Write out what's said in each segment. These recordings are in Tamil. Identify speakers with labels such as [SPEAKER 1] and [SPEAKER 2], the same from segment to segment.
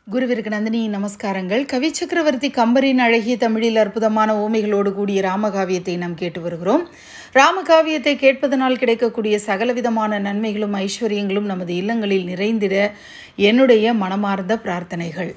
[SPEAKER 1] குருவிற்கு நந்தினி நமஸ்காரங்கள் கவி சக்கரவர்த்தி கம்பரின் அழகிய தமிழில் அற்புதமான ஓமைகளோடு கூடிய ராமகாவியத்தை நாம் கேட்டு வருகிறோம் ராமகாவியத்தை கேட்பதனால் கிடைக்கக்கூடிய சகலவிதமான நன்மைகளும் ஐஸ்வர்யங்களும் நமது இல்லங்களில் நிறைந்திட என்னுடைய மனமார்ந்த பிரார்த்தனைகள்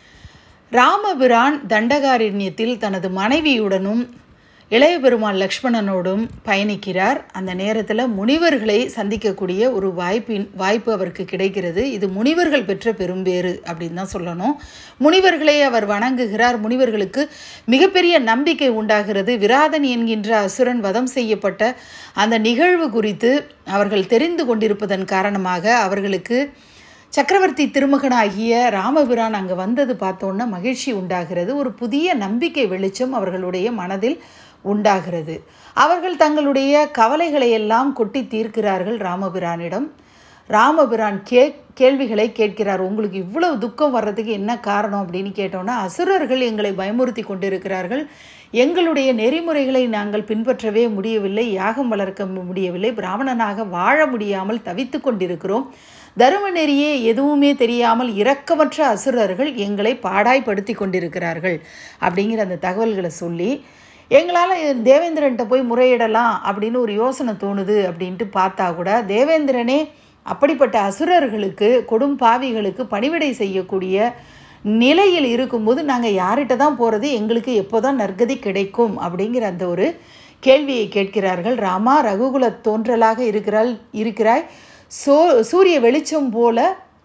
[SPEAKER 1] ராமபிரான் தண்டகாரண்யத்தில் தனது மனைவியுடனும் இளைய பெருமாள் லக்ஷ்மணனோடும் பயணிக்கிறார் அந்த நேரத்தில் முனிவர்களை சந்திக்கக்கூடிய ஒரு வாய்ப்பின் வாய்ப்பு அவருக்கு கிடைக்கிறது இது முனிவர்கள் பெற்ற பெரும்பேறு அப்படின்னு தான் சொல்லணும் முனிவர்களை அவர் வணங்குகிறார் முனிவர்களுக்கு மிகப்பெரிய நம்பிக்கை உண்டாகிறது விராதன் என்கின்ற அசுரன் வதம் செய்யப்பட்ட அந்த நிகழ்வு குறித்து அவர்கள் தெரிந்து கொண்டிருப்பதன் காரணமாக அவர்களுக்கு சக்கரவர்த்தி திருமகனாகிய ராமபிரான் அங்கே வந்தது பார்த்தோன்னா மகிழ்ச்சி உண்டாகிறது ஒரு புதிய நம்பிக்கை வெளிச்சம் அவர்களுடைய மனதில் உண்டாகிறது அவர்கள் தங்களுடைய கவலைகளை எல்லாம் கொட்டி தீர்க்கிறார்கள் ராமபிரானிடம் ராமபிரான் கே கேள்விகளை கேட்கிறார் உங்களுக்கு இவ்வளவு துக்கம் வர்றதுக்கு என்ன காரணம் அப்படின்னு கேட்டோன்னா அசுரர்கள் எங்களை பயமுறுத்தி கொண்டிருக்கிறார்கள் எங்களுடைய நெறிமுறைகளை நாங்கள் பின்பற்றவே முடியவில்லை யாகம் வளர்க்க முடியவில்லை பிராமணனாக வாழ முடியாமல் தவித்து கொண்டிருக்கிறோம் தரும நெறியே எதுவுமே தெரியாமல் இரக்கமற்ற அசுரர்கள் எங்களை பாடாய்படுத்தி கொண்டிருக்கிறார்கள் அப்படிங்கிற அந்த தகவல்களை சொல்லி எங்களால் தேவேந்திரன்ட்ட போய் முறையிடலாம் அப்படின்னு ஒரு யோசனை தோணுது அப்படின்ட்டு பார்த்தா கூட தேவேந்திரனே அப்படிப்பட்ட அசுரர்களுக்கு கொடும் பாவிகளுக்கு பணிவிடை செய்யக்கூடிய நிலையில் இருக்கும்போது நாங்கள் யார்கிட்ட தான் போகிறது எங்களுக்கு எப்போ தான் நற்கதி கிடைக்கும் அப்படிங்கிற அந்த ஒரு கேள்வியை கேட்கிறார்கள் ராமா ரகுகுல தோன்றலாக இருக்கிறாள் இருக்கிறாய் சோ சூரிய வெளிச்சம் போல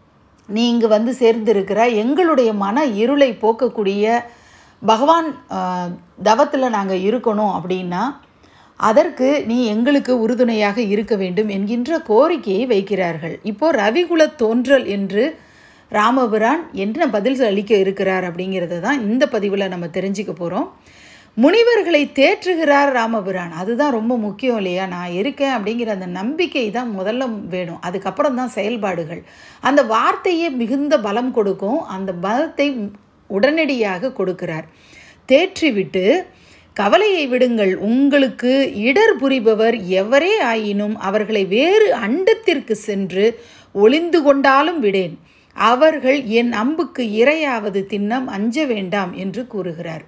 [SPEAKER 1] நீ இங்கு வந்து சேர்ந்திருக்கிறாய் எங்களுடைய மன இருளை போக்கக்கூடிய பகவான் தவத்தில் நாங்கள் இருக்கணும் அப்படின்னா அதற்கு நீ எங்களுக்கு உறுதுணையாக இருக்க வேண்டும் என்கின்ற கோரிக்கையை வைக்கிறார்கள் இப்போ ரவிகுல தோன்றல் என்று ராமபிரான் என்ன பதில் அளிக்க இருக்கிறார் அப்படிங்கிறது தான் இந்த பதிவில் நம்ம தெரிஞ்சுக்க போகிறோம் முனிவர்களை தேற்றுகிறார் ராமபிரான் அதுதான் ரொம்ப முக்கியம் இல்லையா நான் இருக்கேன் அப்படிங்கிற அந்த நம்பிக்கை தான் முதல்ல வேணும் அதுக்கப்புறம் தான் செயல்பாடுகள் அந்த வார்த்தையே மிகுந்த பலம் கொடுக்கும் அந்த பலத்தை உடனடியாக கொடுக்கிறார் தேற்றிவிட்டு கவலையை விடுங்கள் உங்களுக்கு இடர் புரிபவர் எவரே ஆயினும் அவர்களை வேறு அண்டத்திற்கு சென்று ஒளிந்து கொண்டாலும் விடேன் அவர்கள் என் அம்புக்கு இரையாவது தின்னம் அஞ்ச வேண்டாம் என்று கூறுகிறார்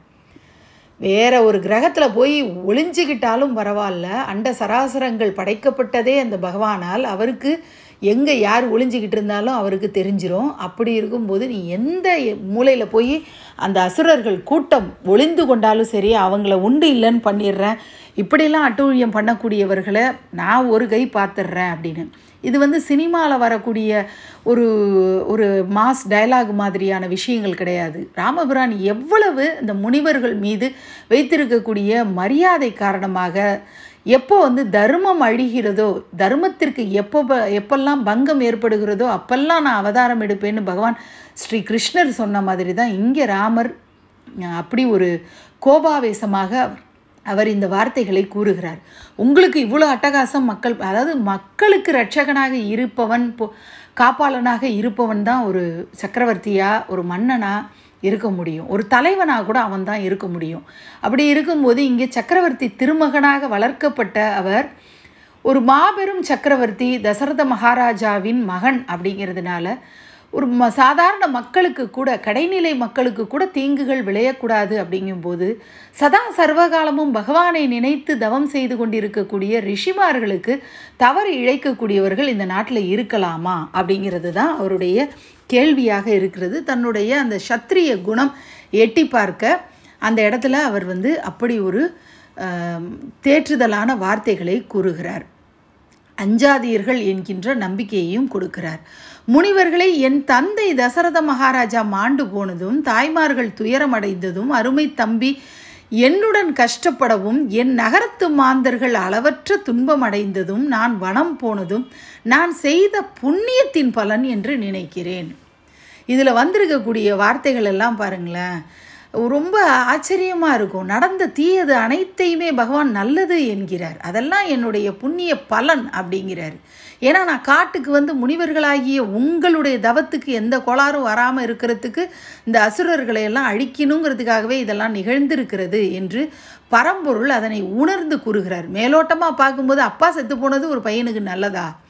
[SPEAKER 1] வேற ஒரு கிரகத்தில் போய் ஒளிஞ்சுக்கிட்டாலும் பரவாயில்ல அண்ட சராசரங்கள் படைக்கப்பட்டதே அந்த பகவானால் அவருக்கு எங்கே யார் ஒளிஞ்சிக்கிட்டு இருந்தாலும் அவருக்கு தெரிஞ்சிடும் அப்படி இருக்கும்போது நீ எந்த மூலையில் போய் அந்த அசுரர்கள் கூட்டம் ஒளிந்து கொண்டாலும் சரி அவங்கள உண்டு இல்லைன்னு பண்ணிடுறேன் இப்படிலாம் அட்டூழியம் பண்ணக்கூடியவர்களை நான் ஒரு கை பார்த்துடுறேன் அப்படின்னு இது வந்து சினிமாவில் வரக்கூடிய ஒரு ஒரு மாஸ் டயலாக் மாதிரியான விஷயங்கள் கிடையாது ராமபிரான் எவ்வளவு இந்த முனிவர்கள் மீது வைத்திருக்கக்கூடிய மரியாதை காரணமாக எப்போ வந்து தர்மம் அழிகிறதோ தர்மத்திற்கு எப்போ எப்பெல்லாம் பங்கம் ஏற்படுகிறதோ அப்பெல்லாம் நான் அவதாரம் எடுப்பேன்னு பகவான் ஸ்ரீ கிருஷ்ணர் சொன்ன மாதிரி தான் இங்கே ராமர் அப்படி ஒரு கோபாவேசமாக அவர் இந்த வார்த்தைகளை கூறுகிறார் உங்களுக்கு இவ்வளோ அட்டகாசம் மக்கள் அதாவது மக்களுக்கு ரட்சகனாக இருப்பவன் காப்பாளனாக இருப்பவன் தான் ஒரு சக்கரவர்த்தியா ஒரு மன்னனா இருக்க முடியும் ஒரு தலைவனாக கூட அவன் தான் இருக்க முடியும் அப்படி இருக்கும்போது இங்கே சக்கரவர்த்தி திருமகனாக வளர்க்கப்பட்ட அவர் ஒரு மாபெரும் சக்கரவர்த்தி தசரத மகாராஜாவின் மகன் அப்படிங்கிறதுனால ஒரு ம சாதாரண மக்களுக்கு கூட கடைநிலை மக்களுக்கு கூட தீங்குகள் விளையக்கூடாது அப்படிங்கும்போது சதா சர்வகாலமும் பகவானை நினைத்து தவம் செய்து கொண்டிருக்கக்கூடிய ரிஷிமார்களுக்கு தவறு இழைக்கக்கூடியவர்கள் இந்த நாட்டில் இருக்கலாமா அப்படிங்கிறது தான் அவருடைய கேள்வியாக இருக்கிறது தன்னுடைய அந்த சத்திரிய குணம் எட்டி பார்க்க அந்த இடத்துல அவர் வந்து அப்படி ஒரு தேற்றுதலான வார்த்தைகளை கூறுகிறார் அஞ்சாதீர்கள் என்கின்ற நம்பிக்கையையும் கொடுக்கிறார் முனிவர்களை என் தந்தை தசரத மகாராஜா மாண்டு போனதும் தாய்மார்கள் துயரமடைந்ததும் அருமை தம்பி என்னுடன் கஷ்டப்படவும் என் நகரத்து மாந்தர்கள் அளவற்ற துன்பம் அடைந்ததும் நான் வனம் போனதும் நான் செய்த புண்ணியத்தின் பலன் என்று நினைக்கிறேன் இதில் வந்திருக்கக்கூடிய வார்த்தைகள் எல்லாம் பாருங்களேன் ரொம்ப ஆச்சரியமாக இருக்கும் நடந்த தீயது அனைத்தையுமே பகவான் நல்லது என்கிறார் அதெல்லாம் என்னுடைய புண்ணிய பலன் அப்படிங்கிறார் ஏன்னா நான் காட்டுக்கு வந்து முனிவர்களாகிய உங்களுடைய தவத்துக்கு எந்த கோளாறும் வராமல் இருக்கிறதுக்கு இந்த அசுரர்களை எல்லாம் அழிக்கணுங்கிறதுக்காகவே இதெல்லாம் நிகழ்ந்திருக்கிறது என்று பரம்பொருள் அதனை உணர்ந்து கூறுகிறார் மேலோட்டமாக பார்க்கும்போது அப்பா செத்து போனது ஒரு பையனுக்கு நல்லதா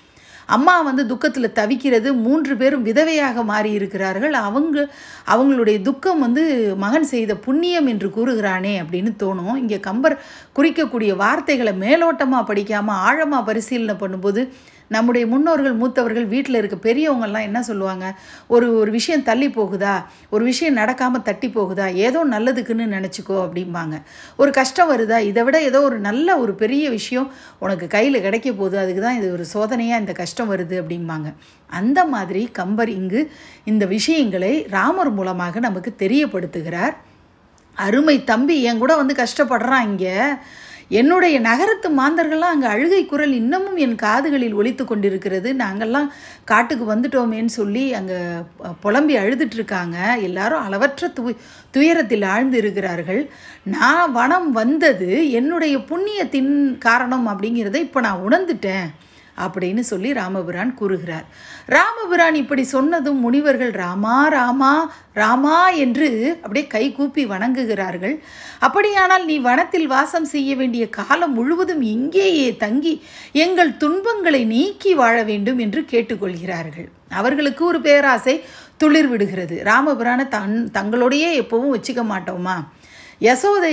[SPEAKER 1] அம்மா வந்து துக்கத்தில் தவிக்கிறது மூன்று பேரும் விதவையாக மாறி இருக்கிறார்கள் அவங்க அவங்களுடைய துக்கம் வந்து மகன் செய்த புண்ணியம் என்று கூறுகிறானே அப்படின்னு தோணும் இங்கே கம்பர் குறிக்கக்கூடிய வார்த்தைகளை மேலோட்டமாக படிக்காமல் ஆழமாக பரிசீலனை பண்ணும்போது நம்முடைய முன்னோர்கள் மூத்தவர்கள் வீட்டில் இருக்க பெரியவங்கெல்லாம் என்ன சொல்லுவாங்க ஒரு ஒரு விஷயம் தள்ளி போகுதா ஒரு விஷயம் நடக்காமல் தட்டி போகுதா ஏதோ நல்லதுக்குன்னு நினச்சிக்கோ அப்படிம்பாங்க ஒரு கஷ்டம் வருதா இதை விட ஏதோ ஒரு நல்ல ஒரு பெரிய விஷயம் உனக்கு கையில் கிடைக்க போகுது அதுக்கு தான் இது ஒரு சோதனையாக இந்த கஷ்டம் வருது அப்படிம்பாங்க அந்த மாதிரி கம்பர் இங்கு இந்த விஷயங்களை ராமர் மூலமாக நமக்கு தெரியப்படுத்துகிறார் அருமை தம்பி என் கூட வந்து கஷ்டப்படுறான் இங்கே என்னுடைய நகரத்து மாந்தர்கள்லாம் அங்கே அழுகை குரல் இன்னமும் என் காதுகளில் ஒலித்து கொண்டிருக்கிறது நாங்கள்லாம் காட்டுக்கு வந்துட்டோமேன்னு சொல்லி அங்கே புலம்பி அழுதுட்டு இருக்காங்க எல்லாரும் அளவற்ற து துயரத்தில் ஆழ்ந்து இருக்கிறார்கள் நான் வனம் வந்தது என்னுடைய புண்ணியத்தின் காரணம் அப்படிங்கிறத இப்போ நான் உணர்ந்துட்டேன் அப்படின்னு சொல்லி ராமபிரான் கூறுகிறார் ராமபிரான் இப்படி சொன்னதும் முனிவர்கள் ராமா ராமா ராமா என்று அப்படியே கை கூப்பி வணங்குகிறார்கள் அப்படியானால் நீ வனத்தில் வாசம் செய்ய வேண்டிய காலம் முழுவதும் இங்கேயே தங்கி எங்கள் துன்பங்களை நீக்கி வாழ வேண்டும் என்று கேட்டுக்கொள்கிறார்கள் அவர்களுக்கு ஒரு பேராசை துளிர் விடுகிறது ராமபிரானை தன் தங்களோடையே எப்பவும் வச்சுக்க மாட்டோமா யசோதை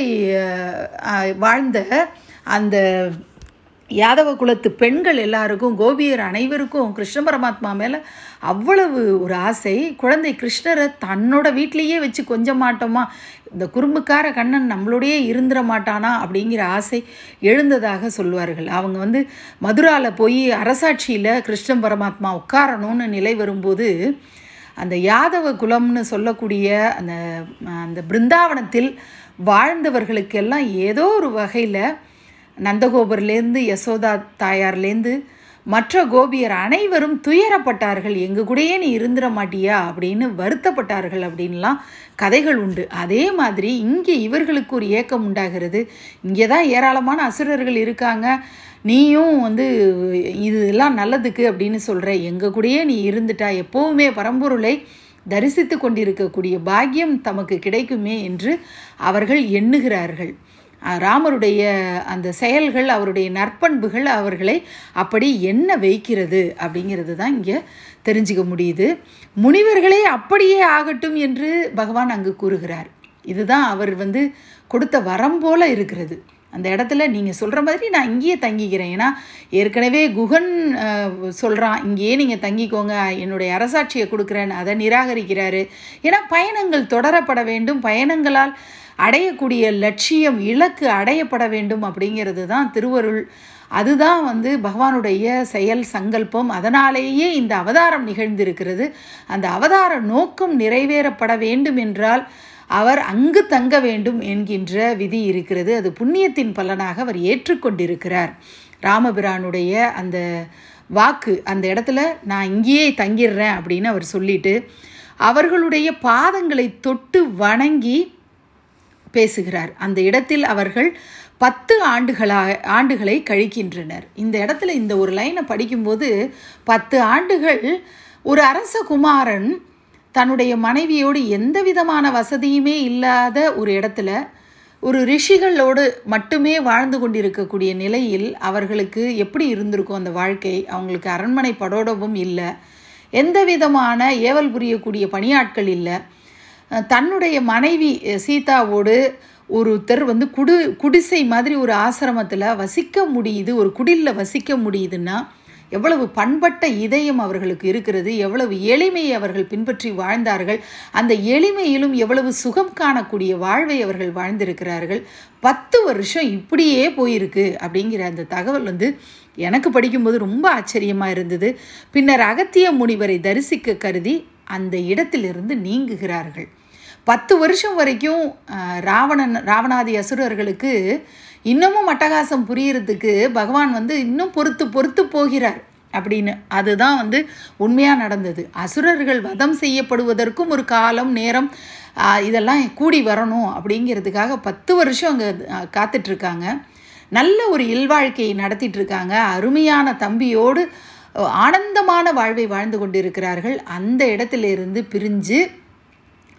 [SPEAKER 1] வாழ்ந்த அந்த யாதவ குலத்து பெண்கள் எல்லாருக்கும் கோபியர் அனைவருக்கும் கிருஷ்ண பரமாத்மா மேலே அவ்வளவு ஒரு ஆசை குழந்தை கிருஷ்ணரை தன்னோட வீட்லேயே வச்சு கொஞ்ச மாட்டோமா இந்த குறும்புக்கார கண்ணன் நம்மளோடையே இருந்துட மாட்டானா அப்படிங்கிற ஆசை எழுந்ததாக சொல்வார்கள் அவங்க வந்து மதுராவில் போய் அரசாட்சியில் கிருஷ்ண பரமாத்மா உட்காரணும்னு நிலை வரும்போது அந்த யாதவ குலம்னு சொல்லக்கூடிய அந்த அந்த பிருந்தாவனத்தில் வாழ்ந்தவர்களுக்கெல்லாம் ஏதோ ஒரு வகையில் நந்தகோபர்லேருந்து யசோதா தாயார்லேருந்து மற்ற கோபியர் அனைவரும் துயரப்பட்டார்கள் எங்கள் கூடயே நீ இருந்துட மாட்டியா அப்படின்னு வருத்தப்பட்டார்கள் அப்படின்லாம் கதைகள் உண்டு அதே மாதிரி இங்கே இவர்களுக்கு ஒரு ஏக்கம் உண்டாகிறது இங்கே தான் ஏராளமான அசுரர்கள் இருக்காங்க நீயும் வந்து இதெல்லாம் நல்லதுக்கு அப்படின்னு சொல்கிற எங்கள் கூடயே நீ இருந்துட்டா எப்போவுமே பரம்பொருளை தரிசித்து கொண்டிருக்கக்கூடிய பாக்கியம் தமக்கு கிடைக்குமே என்று அவர்கள் எண்ணுகிறார்கள் ராமருடைய அந்த செயல்கள் அவருடைய நற்பண்புகள் அவர்களை அப்படி என்ன வைக்கிறது அப்படிங்கிறது தான் இங்கே தெரிஞ்சுக்க முடியுது முனிவர்களே அப்படியே ஆகட்டும் என்று பகவான் அங்கு கூறுகிறார் இதுதான் அவர் வந்து கொடுத்த வரம் போல இருக்கிறது அந்த இடத்துல நீங்கள் சொல்கிற மாதிரி நான் இங்கேயே தங்கிக்கிறேன் ஏன்னா ஏற்கனவே குகன் சொல்கிறான் இங்கேயே நீங்கள் தங்கிக்கோங்க என்னுடைய அரசாட்சியை கொடுக்குறேன்னு அதை நிராகரிக்கிறாரு ஏன்னா பயணங்கள் தொடரப்பட வேண்டும் பயணங்களால் அடையக்கூடிய லட்சியம் இலக்கு அடையப்பட வேண்டும் அப்படிங்கிறது தான் திருவருள் அதுதான் வந்து பகவானுடைய செயல் சங்கல்பம் அதனாலேயே இந்த அவதாரம் நிகழ்ந்திருக்கிறது அந்த அவதார நோக்கம் நிறைவேறப்பட வேண்டும் என்றால் அவர் அங்கு தங்க வேண்டும் என்கின்ற விதி இருக்கிறது அது புண்ணியத்தின் பலனாக அவர் ஏற்றுக்கொண்டிருக்கிறார் ராமபிரானுடைய அந்த வாக்கு அந்த இடத்துல நான் இங்கேயே தங்கிடுறேன் அப்படின்னு அவர் சொல்லிட்டு அவர்களுடைய பாதங்களை தொட்டு வணங்கி பேசுகிறார் அந்த இடத்தில் அவர்கள் பத்து ஆண்டுகளா ஆண்டுகளை கழிக்கின்றனர் இந்த இடத்துல இந்த ஒரு லைனை படிக்கும்போது பத்து ஆண்டுகள் ஒரு அரச குமாரன் தன்னுடைய மனைவியோடு எந்த விதமான வசதியுமே இல்லாத ஒரு இடத்துல ஒரு ரிஷிகளோடு மட்டுமே வாழ்ந்து கொண்டிருக்கக்கூடிய நிலையில் அவர்களுக்கு எப்படி இருந்திருக்கும் அந்த வாழ்க்கை அவங்களுக்கு அரண்மனை படோடவும் இல்லை எந்த விதமான ஏவல் புரியக்கூடிய பணியாட்கள் இல்லை தன்னுடைய மனைவி சீதாவோடு ஒருத்தர் வந்து குடு குடிசை மாதிரி ஒரு ஆசிரமத்தில் வசிக்க முடியுது ஒரு குடிலில் வசிக்க முடியுதுன்னா எவ்வளவு பண்பட்ட இதயம் அவர்களுக்கு இருக்கிறது எவ்வளவு எளிமையை அவர்கள் பின்பற்றி வாழ்ந்தார்கள் அந்த எளிமையிலும் எவ்வளவு சுகம் காணக்கூடிய வாழ்வை அவர்கள் வாழ்ந்திருக்கிறார்கள் பத்து வருஷம் இப்படியே போயிருக்கு அப்படிங்கிற அந்த தகவல் வந்து எனக்கு படிக்கும்போது ரொம்ப ஆச்சரியமாக இருந்தது பின்னர் அகத்திய முனிவரை தரிசிக்க கருதி அந்த இடத்திலிருந்து நீங்குகிறார்கள் பத்து வருஷம் வரைக்கும் ராவணன் ராவணாதி அசுரர்களுக்கு இன்னமும் அட்டகாசம் புரியறதுக்கு பகவான் வந்து இன்னும் பொறுத்து பொறுத்து போகிறார் அப்படின்னு அதுதான் வந்து உண்மையாக நடந்தது அசுரர்கள் வதம் செய்யப்படுவதற்கும் ஒரு காலம் நேரம் இதெல்லாம் கூடி வரணும் அப்படிங்கிறதுக்காக பத்து வருஷம் அங்கே காத்துட்ருக்காங்க நல்ல ஒரு இல்வாழ்க்கையை நடத்திட்டு இருக்காங்க அருமையான தம்பியோடு ஆனந்தமான வாழ்வை வாழ்ந்து கொண்டிருக்கிறார்கள் அந்த இடத்திலிருந்து பிரிஞ்சு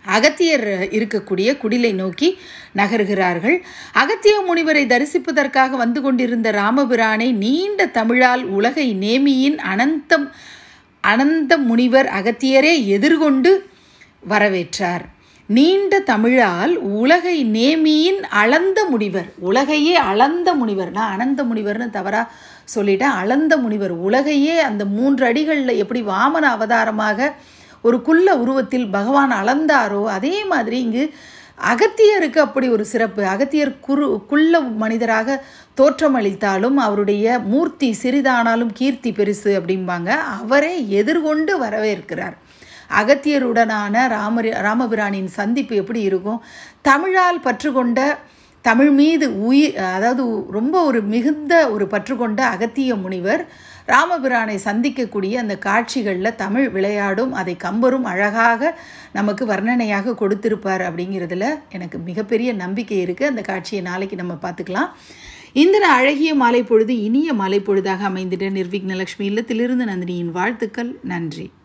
[SPEAKER 1] அகத்தியர் இருக்கக்கூடிய குடிலை நோக்கி நகர்கிறார்கள் அகத்திய முனிவரை தரிசிப்பதற்காக வந்து கொண்டிருந்த ராமபிரானை நீண்ட தமிழால் உலகை நேமியின் அனந்தம் அனந்த முனிவர் அகத்தியரே எதிர்கொண்டு வரவேற்றார் நீண்ட தமிழால் உலகை நேமியின் அளந்த முனிவர் உலகையே அளந்த முனிவர் நான் அனந்த முனிவர்னு தவறாக சொல்லிட்டேன் அளந்த முனிவர் உலகையே அந்த மூன்று அடிகளில் எப்படி வாமன அவதாரமாக ஒரு குள்ள உருவத்தில் பகவான் அளந்தாரோ அதே மாதிரி இங்கு அகத்தியருக்கு அப்படி ஒரு சிறப்பு அகத்தியர் குரு குள்ள மனிதராக தோற்றமளித்தாலும் அவருடைய மூர்த்தி சிறிதானாலும் கீர்த்தி பெருசு அப்படிம்பாங்க அவரே எதிர்கொண்டு வரவேற்கிறார் அகத்தியருடனான ராமரி ராமபிரானின் சந்திப்பு எப்படி இருக்கும் தமிழால் பற்று கொண்ட தமிழ் மீது உயிர் அதாவது ரொம்ப ஒரு மிகுந்த ஒரு பற்று கொண்ட அகத்திய முனிவர் ராமபிரானை சந்திக்கக்கூடிய அந்த காட்சிகளில் தமிழ் விளையாடும் அதை கம்பரும் அழகாக நமக்கு வர்ணனையாக கொடுத்திருப்பார் அப்படிங்கிறதுல எனக்கு மிகப்பெரிய நம்பிக்கை இருக்குது அந்த காட்சியை நாளைக்கு நம்ம பார்த்துக்கலாம் இந்த அழகிய மாலை பொழுது இனிய மாலை பொழுதாக அமைந்திட நிர்விக்னலட்சுமி இல்லத்திலிருந்து நந்தினியின் வாழ்த்துக்கள் நன்றி